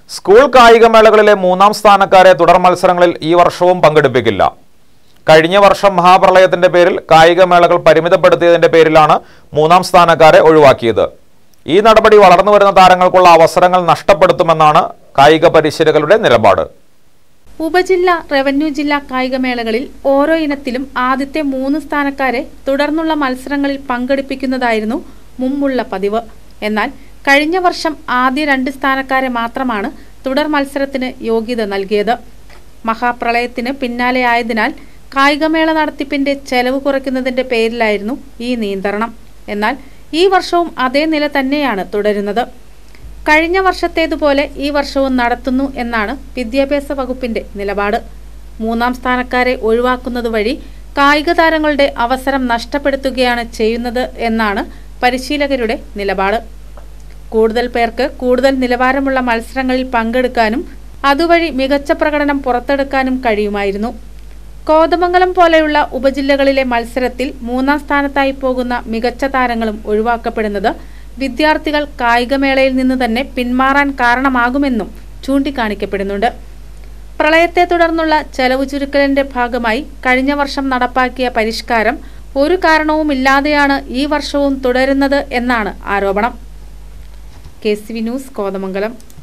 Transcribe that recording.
school കായികമേളകളിലെ മൂന്നാം സ്ഥാനക്കാരെ തുടർ മത്സരങ്ങളിൽ ഈ വർഷവും പങ്കെടുപ്പിക്കില്ല കഴിഞ്ഞ വർഷം മഹാപ്രളയത്തിന്റെ പേരിൽ കായികമേളകൾ പരിമിതപ്പെടുത്തിയതിന്റെ പേരിലാണ് മൂന്നാം സ്ഥാനക്കാരെ ഒഴിവാക്കിയത് ഈ നടപടി വളർന്നു വരുന്ന താരങ്ങൾക്കുള്ള അവസരങ്ങൾ നഷ്ടപ്പെടുത്തുമെന്നാണ് കായിക പരിശീലകരുടെ നിലപാട് ഉപജില്ല റവന്യൂ ജില്ലാ കായികമേളകളിൽ ഓരോ ഇനത്തിലും ആദ്യത്തെ മൂന്ന് സ്ഥാനക്കാരെ തുടർന്നുള്ള മത്സരങ്ങളിൽ പങ്കെടുപ്പിക്കുന്നതായിരുന്നു മുമ്പുള്ള പതിവ് എന്നാൽ കഴിഞ്ഞ വർഷം ആദ്യ രണ്ട് സ്ഥാനക്കാരെ മാത്രമാണ് തുടർ മത്സരത്തിന് യോഗ്യത നൽകിയത് മഹാപ്രളയത്തിന് പിന്നാലെയായതിനാൽ കായികമേള നടത്തിപ്പിന്റെ ചെലവ് കുറയ്ക്കുന്നതിന്റെ പേരിലായിരുന്നു ഈ നിയന്ത്രണം എന്നാൽ ഈ വർഷവും അതേ നില തന്നെയാണ് തുടരുന്നത് കഴിഞ്ഞ വർഷത്തേതുപോലെ ഈ വർഷവും നടത്തുന്നു എന്നാണ് വിദ്യാഭ്യാസ വകുപ്പിന്റെ നിലപാട് മൂന്നാം സ്ഥാനക്കാരെ ഒഴിവാക്കുന്നത് വഴി കായിക താരങ്ങളുടെ അവസരം നഷ്ടപ്പെടുത്തുകയാണ് ചെയ്യുന്നത് എന്നാണ് പരിശീലകരുടെ നിലപാട് കൂടുതൽ പേർക്ക് കൂടുതൽ നിലവാരമുള്ള മത്സരങ്ങളിൽ പങ്കെടുക്കാനും അതുവഴി മികച്ച പ്രകടനം പുറത്തെടുക്കാനും കഴിയുമായിരുന്നു കോതമംഗലം പോലെയുള്ള ഉപജില്ലകളിലെ മത്സരത്തിൽ മൂന്നാം സ്ഥാനത്തായി പോകുന്ന മികച്ച താരങ്ങളും ഒഴിവാക്കപ്പെടുന്നത് വിദ്യാർത്ഥികൾ കായികമേളയിൽ നിന്ന് തന്നെ പിന്മാറാൻ കാരണമാകുമെന്നും ചൂണ്ടിക്കാണിക്കപ്പെടുന്നുണ്ട് പ്രളയത്തെ തുടർന്നുള്ള ചെലവ് ചുരുക്കലിന്റെ ഭാഗമായി കഴിഞ്ഞ വർഷം നടപ്പാക്കിയ പരിഷ്കാരം ഒരു കാരണവുമില്ലാതെയാണ് ഈ വർഷവും തുടരുന്നത് എന്നാണ് ആരോപണം K C V news Kothamangalam